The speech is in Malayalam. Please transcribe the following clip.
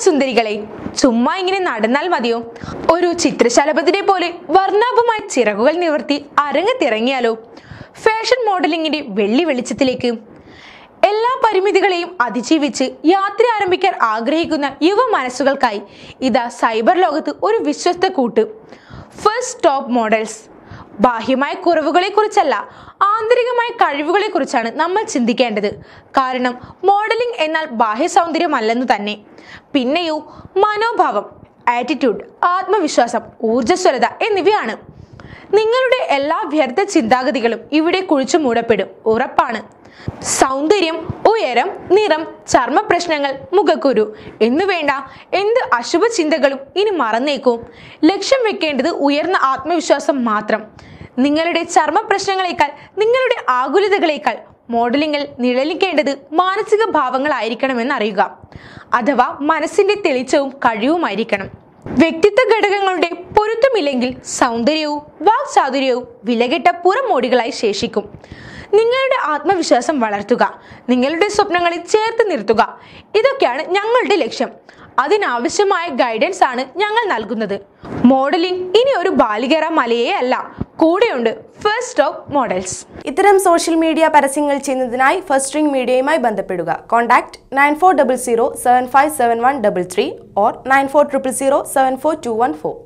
സുന്ദരികളെ ചുമ്മാ ഇങ്ങനെ നടന്നാൽ മതിയോ ഒരു ചിത്രശലഭത്തിനെ പോലെ വർണ്ണാഭമായ ചിറകുകൾ നിവർത്തി അരങ്ങത്തിറങ്ങിയാലോ ഫാഷൻ മോഡലിംഗിന്റെ വെള്ളി വെളിച്ചത്തിലേക്ക് എല്ലാ പരിമിതികളെയും അതിജീവിച്ച് യാത്ര ആരംഭിക്കാൻ ആഗ്രഹിക്കുന്ന യുവ മനസ്സുകൾക്കായി ഇതാ സൈബർ ലോകത്ത് ഒരു വിശ്വസ്ത കൂട്ട് ഫസ്റ്റ് ടോപ്പ് മോഡൽസ് ബാഹ്യമായ കുറവുകളെ കുറിച്ചല്ല ആന്തരികമായ കഴിവുകളെ കുറിച്ചാണ് നമ്മൾ ചിന്തിക്കേണ്ടത് കാരണം മോഡലിംഗ് എന്നാൽ ബാഹ്യ സൗന്ദര്യമല്ലെന്ന് തന്നെ പിന്നെയോ മനോഭാവം ആറ്റിറ്റ്യൂഡ് ആത്മവിശ്വാസം ഊർജ്ജസ്വലത എന്നിവയാണ് നിങ്ങളുടെ എല്ലാ വ്യർത്ഥ ചിന്താഗതികളും ഇവിടെ കുഴിച്ചു മൂടപ്പെടും ഉറപ്പാണ് സൗന്ദര്യം ഉയരം നിറം ചർമ്മ പ്രശ്നങ്ങൾ മുഖക്കുരു എന്നു വേണ്ട എന്ത് അശുഭ ചിന്തകളും ഇനി മറന്നേക്കൂ ലക്ഷ്യം വെക്കേണ്ടത് ഉയർന്ന ആത്മവിശ്വാസം മാത്രം നിങ്ങളുടെ ചർമ്മ പ്രശ്നങ്ങളെക്കാൾ നിങ്ങളുടെ ആകുലതകളെക്കാൾ മോഡലിംഗിൽ നിഴലിക്കേണ്ടത് മാനസിക ഭാവങ്ങളായിരിക്കണമെന്ന് അറിയുക അഥവാ മനസ്സിന്റെ തെളിച്ചവും കഴിവുമായിരിക്കണം വ്യക്തിത്വ ഘടകങ്ങളുടെ പൊരുത്തമില്ലെങ്കിൽ സൗന്ദര്യവും വാക്ചാതുര്യവും വിലകെട്ട പുറമോടികളായി ശേഷിക്കും നിങ്ങളുടെ ആത്മവിശ്വാസം വളർത്തുക നിങ്ങളുടെ സ്വപ്നങ്ങളെ ചേർത്ത് നിർത്തുക ഇതൊക്കെയാണ് ഞങ്ങളുടെ ലക്ഷ്യം അതിനാവശ്യമായ ഗൈഡൻസ് ആണ് ഞങ്ങൾ നൽകുന്നത് മോഡലിംഗ് ഇനി ഒരു ബാലികേറ മലയേ അല്ല കൂടെയുണ്ട് ഫസ്റ്റ് ഓഫ് മോഡൽസ് ഇത്തരം സോഷ്യൽ മീഡിയ പരസ്യങ്ങൾ ചെയ്യുന്നതിനായി ഫസ്റ്റ് റിംഗ് മീഡിയയുമായി ബന്ധപ്പെടുക contact nine four double zero seven five seven one double three or nine four triple zero seven four two one four